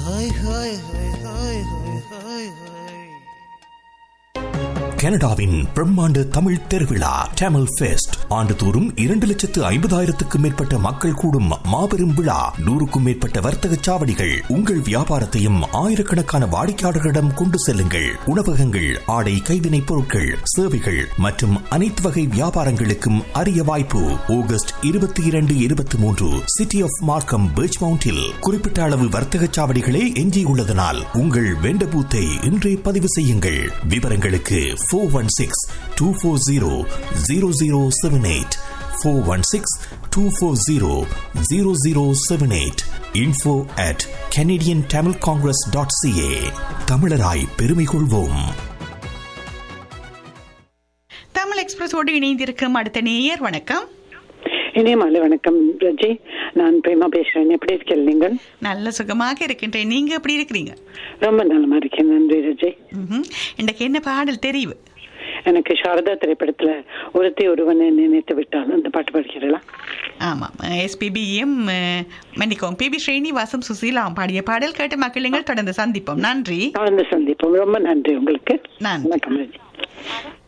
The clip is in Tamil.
Hi hi hi hi hi hi hi கனடாவின் பிரம்மாண்ட தமிழ் திருவிழா டேமல் ஃபெஸ்ட் ஆண்டுதோறும் இரண்டு லட்சத்து ஐம்பதாயிரத்துக்கும் மேற்பட்ட மக்கள் கூடும் மாபெரும் விழா நூறுக்கும் மேற்பட்ட வர்த்தக சாவடிகள் உங்கள் வியாபாரத்தையும் ஆயிரக்கணக்கான வாடிக்கையாளர்களிடம் கொண்டு செல்லுங்கள் உணவகங்கள் ஆடை கைவினைப் பொருட்கள் சேவைகள் மற்றும் அனைத்து வகை வியாபாரங்களுக்கும் அரிய வாய்ப்பு ஆகஸ்ட் இருபத்தி இரண்டு இருபத்தி மூன்று சிட்டி ஆஃப் மார்க்கம் பீச் மவுண்டில் குறிப்பிட்ட அளவு வர்த்தக சாவடிகளே எஞ்சியுள்ளதனால் உங்கள் வெண்ட பூத்தை இன்றே பதிவு செய்யுங்கள் விவரங்களுக்கு four one six two four zero zero zero seven eight four one six two four zero zero zero seven eight info at Canadian Tamil Congress dot CA தமிழராய் பெருமை கொள்வோம் தமிழ் எக்ஸ்பிரஸோடு இணைந்திருக்கும் அடுத்த நேயர் வணக்கம் இனிய மாலை வணக்கம் ரஜி நான் பிரேமா பேசுறேன் எப்படி இருக்கீங்க நீங்கள் நல்ல சுகமாக இருக்கின்றேன் நீங்க எப்படி இருக்கிறீங்க ரொம்ப நலமா இருக்கேன் நன்றி ரஜி ம்ஹும். இன்றைக்கு என்ன பாடல் தெரிவு எனக்கு சாரதா திரைப்படத்துல ஒருத்தி ஒருவனை நினைத்து விட்டால் அந்த பாட்டு படிக்கிறீங்களா ஆமாம் எஸ்பிபிஎம் மன்னிக்கவும் பிபி ஸ்ரீனிவாசம் சுசீலாம் பாடிய பாடல் கேட்டு மக்களுங்கள் தொடர்ந்து சந்திப்போம் நன்றி தொடர்ந்து சந்திப்போம் ரொம்ப நன்றி உங்களுக்கு நன்றி. வணக்கம் ரஜி